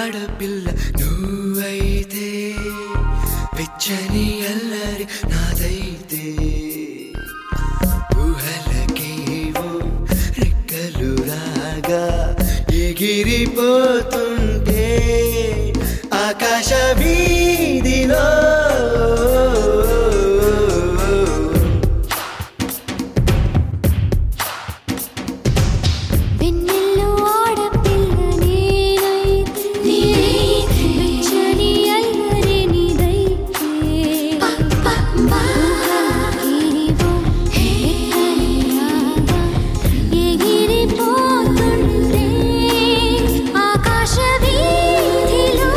ఆడపిల్ల నువ్వైతే వెచ్చని అల్లరి నాదైతే ఊహలకేవో రెక్కలు రాగా ఎగిరిపోతుంటే ఆకాశ వీధిలో వెన్నెల్లో ఆడపిల్ల నేనైతే వెచ్చని అల్లరి నీదైతే ఊహలకేవో రెక్కలు రాగా ఎగిరిపోతుంటే ఆకాశ వీధిలో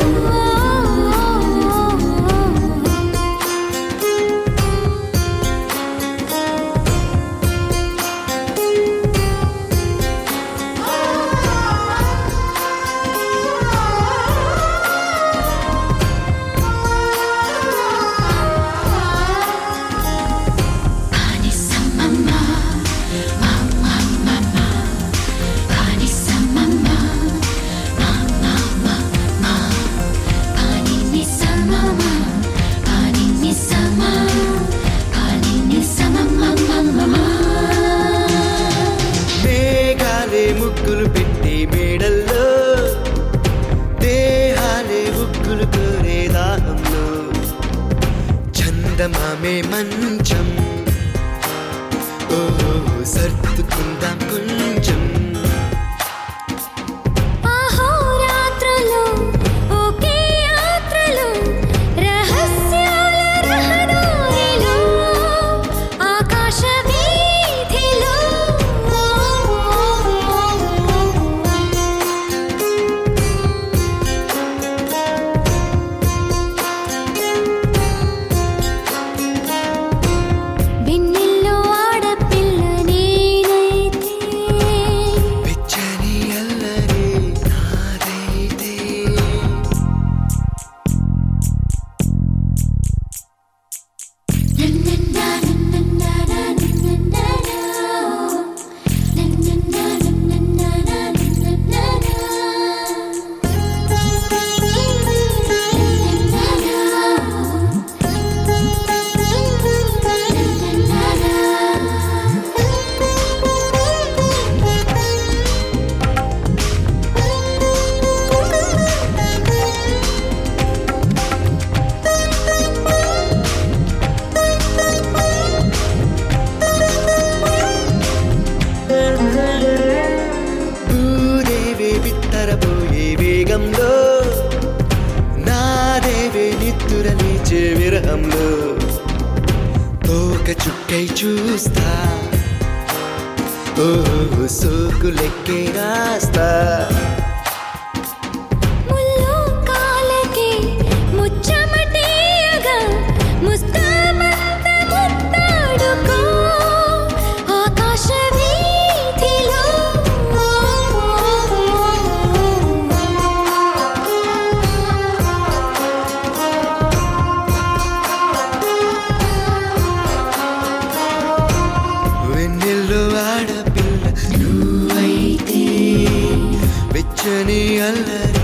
మేఘాలే ముక్కులు పెట్టి మేడల్లో దేహాలే ఉక్కులు కోరే దాహంలో చందమామే మంచం ఓ సర్దుకుందాం కొంచెం అహోరాత్రులు ఒకే యాత్రలు రహస్యాల రహదారిలో ఆకాశ వీధిలో వెన్నెల్లో ఆడపిల్ల నేనైతే వెచ్చని అల్లరి నాదైతే భూదేవే బిత్తరపోయే వేగంలో నాదేవే నిత్తుర లేచే విరహంలో తోక చుక్కై చూస్తా ఓ సోకు లెక్కే రాస్తా ముల్లో కాలకే ముచ్చమటేయగా ముస్తామంత ముత్తాడుకో ఆకాశ వీధిలో వెన్నెల్లో ఆడపిల్ల నువ్వైతే వెచ్చని అల్లరి